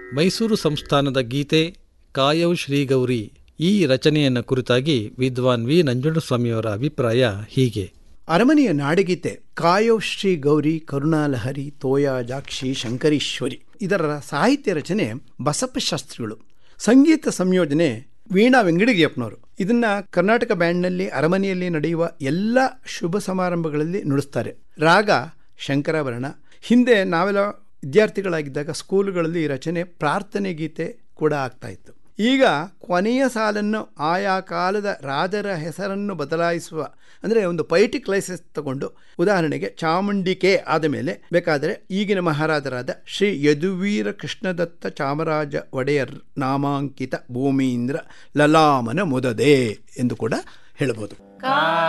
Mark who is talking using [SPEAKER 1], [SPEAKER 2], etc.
[SPEAKER 1] ಮೈಸೂರು ಸಂಸ್ಥಾನದ ಗೀತೆ ಕಾಯವ್ ಶ್ರೀಗೌರಿ ಈ ರಚನೆಯನ್ನು ಕುರಿತಾಗಿ ವಿದ್ವಾನ್ ವಿ ನಂಜುಂಡಸ್ವಾಮಿಯವರ ಅಭಿಪ್ರಾಯ ಹೀಗೆ
[SPEAKER 2] ಅರಮನೆಯ ನಾಡಗೀತೆ ಕಾಯೋ ಶ್ರೀ ಗೌರಿ ಕರುಣಾಲಹರಿ ತೋಯಾಜಾಕ್ಷಿ ಶಂಕರೀಶ್ವರಿ ಇದರ ಸಾಹಿತ್ಯ ರಚನೆ ಬಸಪ್ಪ ಶಾಸ್ತ್ರಿಗಳು ಸಂಗೀತ ಸಂಯೋಜನೆ ವೀಣಾ ವೆಂಗಡಿಗೆಯಪ್ಪನವರು ಇದನ್ನ ಕರ್ನಾಟಕ ಬ್ಯಾಂಡ್ನಲ್ಲಿ ಅರಮನೆಯಲ್ಲಿ ನಡೆಯುವ ಎಲ್ಲ ಶುಭ ಸಮಾರಂಭಗಳಲ್ಲಿ ನುಡಿಸ್ತಾರೆ ರಾಗ ಶಂಕರಾಭರಣ ಹಿಂದೆ ನಾವೆಲ್ಲ ವಿದ್ಯಾರ್ಥಿಗಳಾಗಿದ್ದಾಗ ಸ್ಕೂಲುಗಳಲ್ಲಿ ಈ ರಚನೆ ಪ್ರಾರ್ಥನೆ ಗೀತೆ ಕೂಡ ಆಗ್ತಾ ಇತ್ತು ಈಗ ಕೊನೆಯ ಸಾಲನ್ನು ಆಯಾ ಕಾಲದ ರಾಜರ ಹೆಸರನ್ನು ಬದಲಾಯಿಸುವ ಅಂದರೆ ಒಂದು ಪೈಟಿಕ್ ಲೈಸೆನ್ಸ್ ತಗೊಂಡು ಉದಾಹರಣೆಗೆ ಚಾಮುಂಡಿಕೆ ಆದ ಮೇಲೆ ಬೇಕಾದರೆ ಈಗಿನ ಮಹಾರಾಜರಾದ ಶ್ರೀ ಯದುವೀರ ಕೃಷ್ಣದತ್ತ ಚಾಮರಾಜ ಒಡೆಯರ್ ನಾಮಾಂಕಿತ ಭೂಮೀಂದ್ರ ಲಲಾಮನ ಮುದದೆ ಎಂದು ಕೂಡ ಹೇಳಬಹುದು